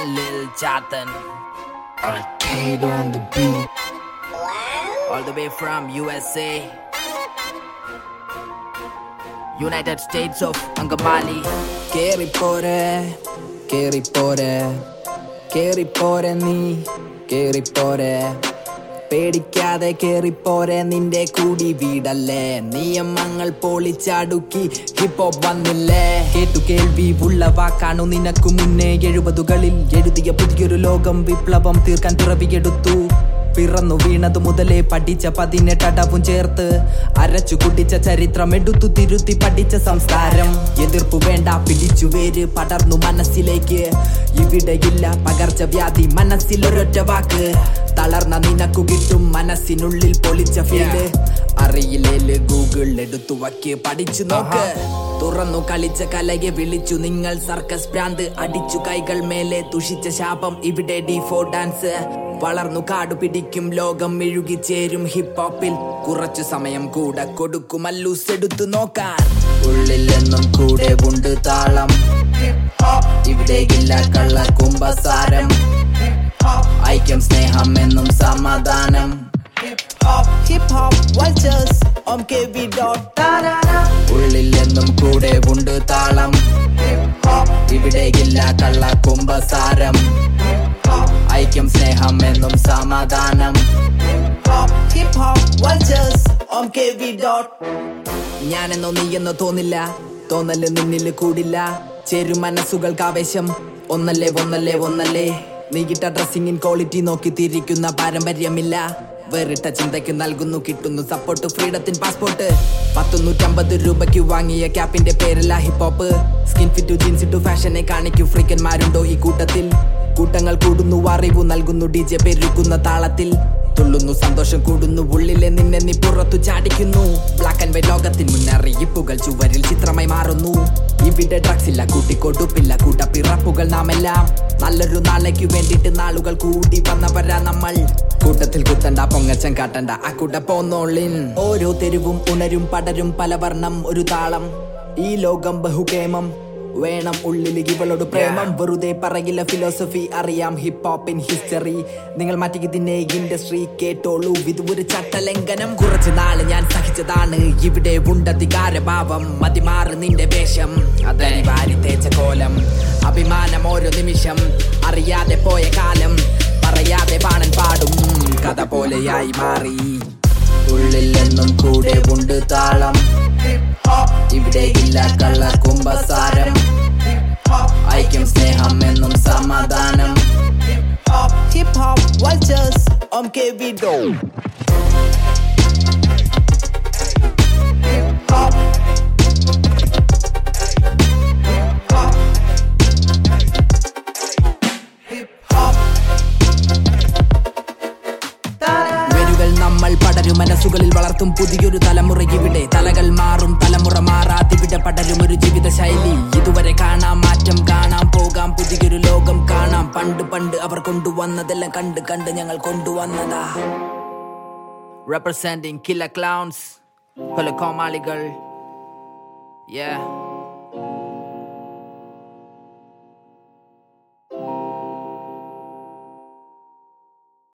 ഞാൻ ലിൽ Chathan Arcade on the beat. all the way from USA United States of Angamali കേറിപ്പോരെ കേറിപ്പോരെ കേറിപ്പോരെ നീ കേറിപ്പോരെ പേടിക്കാതെ കേറിപ്പോരെ നിന്റെ കൂടി വീടല്ലേ നിയമങ്ങൾ പൊളിച്ചടുക്കി ഹിപ്പോപ്പ് വന്നില്ലേ കേട്ടു കേൾവി ഉള്ള വാക്കാണു നിനക്കു മുന്നേ എഴുപതുകളിൽ എഴുതിയ പുതിയൊരു ലോകം വിപ്ലവം തീർക്കാൻ പിറവിയെടുത്തു പിറന്നു വീണതു മുതലേ പഠിച്ച പതിനെട്ടടവും ചേർത്ത് അരച്ചു കുടിച്ച ചരിത്രം എടുത്തു തിരുത്തി പഠിച്ച സംസ്കാരം എതിർപ്പു വേണ്ട പിടിച്ചു വേര് പടർന്നു മനസ്സിലേക്ക് ഇവിടെയില്ല പകർച്ചവ്യാധി മനസ്സിൽ ഒരൊറ്റ വാക്ക് തളർന്ന നിനക്കു കിട്ടും മനസ്സിനുള്ളിൽ പൊളിച്ച ഫീല് അറിയില്ലേല് ഗൂഗിൾ എടുത്തു വയ്ക്ക് പഠിച്ചു നോക്ക് തുറന്നു കളിച്ച കലയെ വിളിച്ചു നിങ്ങൾ സർക്കസ് ഭ്രാന്ത് അടിച്ചു കൈകൾ മേലെ തുഷിച്ച ശാപം ഇവിടെ ഡിഫോ ഡാൻസ് വളർന്നു കാടു പിടിക്കും ലോകം മെഴുകി ചേരും ഹിപ്പ് ഹോപ്പിൽ കുറച്ചു സമയം കൂടെ കൊടുക്കുമല്ലൂസ് എടുത്തു നോക്കാൻ ഉള്ളിൽ എന്നും കൂടെ ഉണ്ട് താളം ഇവിടെ ഇല്ല കള്ള കുംഭസാരം ഐക്യം സ്നേഹം എന്നും സമാധാനം hip hop vultures Om K V dot ഉള്ളിൽ എന്നും കൂടെ ഉണ്ട് താളം ഇവിടെ ഇല്ല കള്ള കുംഭസാരം ഐക്യം സ്നേഹം എന്നും സമാധാനം hip hop vultures Om K V dot ഞാനെന്നോ നീയെന്നോ തോന്നില്ല തോന്നല് നിന്നിൽ കൂടില്ല ചേരും മനസ്സുകൾക്ക് ആവേശം ഒന്നല്ലേ ഒന്നല്ലേ ഒന്നല്ലേ നീകിട്ട ഡ്രസ്സിങ്ങിൻ ക്വാളിറ്റി നോക്കി തിരിക്കുന്ന പാരമ്പര്യമില്ല വേറിട്ട ചിന്തയ്ക്ക് നൽകുന്നു കിട്ടുന്നു സപ്പോർട്ട് ഫ്രീഡത്തിൻ പാസ്പോർട്ട് പത്തുനൂറ്റമ്പത് രൂപയ്ക്ക് വാങ്ങിയ ക്യാപ്പിന്റെ പേരല്ല ഹിപ്പോപ്പ് സ്കിൻ ഫിറ്റു ജീൻസ് ഇട്ടു ഫാഷനെ കാണിക്കൂ ഫ്രീക്കന്മാരുണ്ടോ ഈ കൂട്ടത്തിൽ കൂട്ടങ്ങൾ കൂടുന്നു അറിവു നൽകുന്നു ഡി ജെ പെരുക്കുന്ന താളത്തിൽ തുള്ളുന്നു സന്തോഷം കൂടുന്നു ഉള്ളിലെ നിന്നെ നീ പുറത്തു ചാടിക്കുന്നു ബ്ലാക്ക് ആൻഡ് വൈറ്റ് ലോകത്തിൽ മുന്നറിയിപ്പുകൾ ചുവരിൽ ചിത്രമായി മാറുന്നു ഇവിടെ ഡ്രഗ്സ് ഇല്ല കൂട്ടിക്കൊടുപ്പില്ല കൂട്ടപ്പിറപ്പുകൾ നാമെല്ലാം നല്ലൊരു നാളേക്ക് വേണ്ടിയിട്ട് നാളുകൾ കൂടി വന്നവരാ നമ്മൾ കൂട്ടത്തിൽ കുത്തണ്ട പൊങ്ങച്ചം കാട്ടണ്ട ആ കൂട്ട പോന്നോളിൻ ഓരോ തെരുവും ഉണരും പടരും പലവർണ്ണം ഒരു താളം ഈ ലോകം ബഹുകേമം വേണം ഉള്ളിൽ ഇവളോട് പ്രേമം വെറുതെ പറയില്ല ഫിലോസഫി അറിയാം ഹിപ്പ് ഹോപ്പിൻ ഹിസ്റ്ററി നിങ്ങൾ മാറ്റിക്കിതിന്റെ ഇൻഡസ്ട്രി കേട്ടോളൂ ഇത് ഒരു ചട്ടലംഘനം കുറച്ച് നാള് ഞാൻ സഹിച്ചതാണ് ഇവിടെ ഉണ്ടധികാരഭാവം മതിമാറ് നിന്റെ വേഷം അതനി വാരി തേച്ച കോലം അഭിമാനം ഓരോ നിമിഷം അറിയാതെ പോയ കാലം പറയാതെ പാണൻ പാടും കഥ പോലെയായി മാറി ഉള്ളിൽ എന്നും കൂടെ ഉണ്ട് താളം ഇവിടെ ഇല്ല കള്ള കുംഭസാരം ഐക്യം സ്നേഹം എന്നും സമാധാനം hip hop vultures Om K V ഡോ വേരുകൾ നമ്മൾ പടരും മനസ്സുകളിൽ വളർത്തും പുതിയൊരു തലമുറ ഇവിടെ തലകൾ മാറും തലമുറ മാറാതിവിടെ പടരും ഒരു ജീവിത ശൈലി ഇതുവരെ കാണാം മാറ്റം കാണാം പോകാം പുതിയൊരു ലോകം കാണാം പണ്ട് പണ്ട് അവർ കൊണ്ടുവന്നതെല്ലാം കണ്ട് കണ്ട് ഞങ്ങൾ കൊണ്ടുവന്നതാ representing Killer Clowns കൊലക്കോമാളികൾ yeah